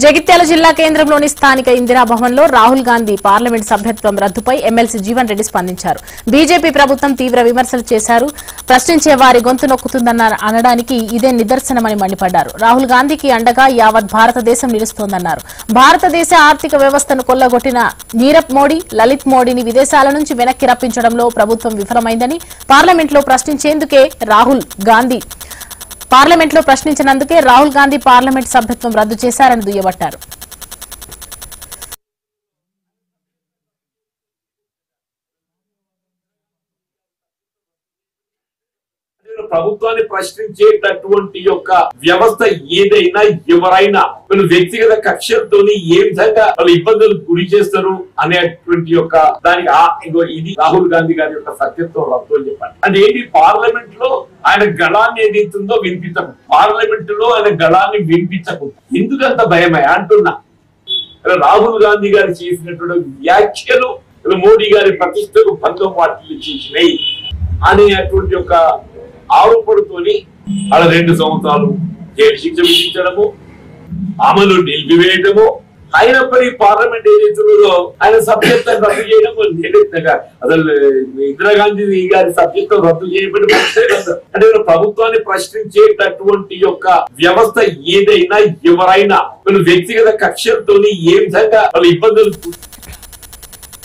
జగిత్యాల జిల్లా కేంద్రంలోని స్థానిక ఇందిరాభవన్ లో రాహుల్ గాంధీ పార్లమెంట్ సభ్యత్వం రద్దుపై ఎమ్మెల్సీ జీవన్ రెడ్డి స్పందించారు బీజేపీ ప్రభుత్వం తీవ్ర విమర్శలు చేశారు ప్రశ్నించే వారి గొంతు నొక్కుతుందన్న అనడానికి ఇదే నిదర్శనమని మండిపడ్డారు రాహుల్ గాంధీకి అండగా యావత్ భారతదేశం నిలుస్తోందన్నారు భారతదేశ ఆర్థిక వ్యవస్థను కొల్లగొట్టిన నీరవ్ మోడీ లలిత్ మోడీని విదేశాల నుంచి వెనక్కి రప్పించడంలో ప్రభుత్వం విఫలమైందని పార్లమెంట్లో ప్రశ్నించేందుకే రాహుల్ గాంధీ పార్లమెంట్ లో ప్రశ్నించినందుకే రాహుల్ గాంధీ పార్లమెంట్ సభ్యత్వం రద్దు చేశారని దుయ్యబట్టారు నేను ప్రభుత్వాన్ని ప్రశ్నించేటటువంటి యొక్క వ్యవస్థ ఏదైనా ఎవరైనా వాళ్ళు వ్యక్తిగత కక్షలతోని ఏ విధంగా వాళ్ళు ఇబ్బందులు గురి చేస్తారు అనేటువంటి యొక్క దానికి ఆ ఇగో ఇది రాహుల్ గాంధీ గారి యొక్క సత్యత్వం రద్దు అని చెప్పండి అంటే ఏంటి పార్లమెంట్ లో ఆయన గళాన్ని ఏదైతుందో వినిపించకు పార్లమెంట్ లో ఆయన గళాన్ని వినిపించకు ఎందుకంత భయమే అంటున్నా రాహుల్ గాంధీ గారు చేసినటువంటి వ్యాఖ్యలు మోడీ గారి ప్రతిష్టకు భంగం వాటిని చేసినాయి అనేటువంటి ఒక ఆరోపణతోని అలా రెండు సంవత్సరాలు జైలు శిక్ష విధించడము అమలు నిలిపివేయటము అయినప్పటికీ పార్లమెంట్ ఏదైతుందో ఆయన సభ్యత్వం రద్దు చేయడము నిరుత్తంగా అసలు ఇందిరాగాంధీ గారి సభ్యత్వం రద్దు చేయబడి అంటే ప్రభుత్వాన్ని ప్రశ్నించేటటువంటి యొక్క వ్యవస్థ ఏదైనా ఎవరైనా వాళ్ళు వ్యక్తిగత కక్షలతోని ఏ విధంగా వాళ్ళు ఇబ్బందులు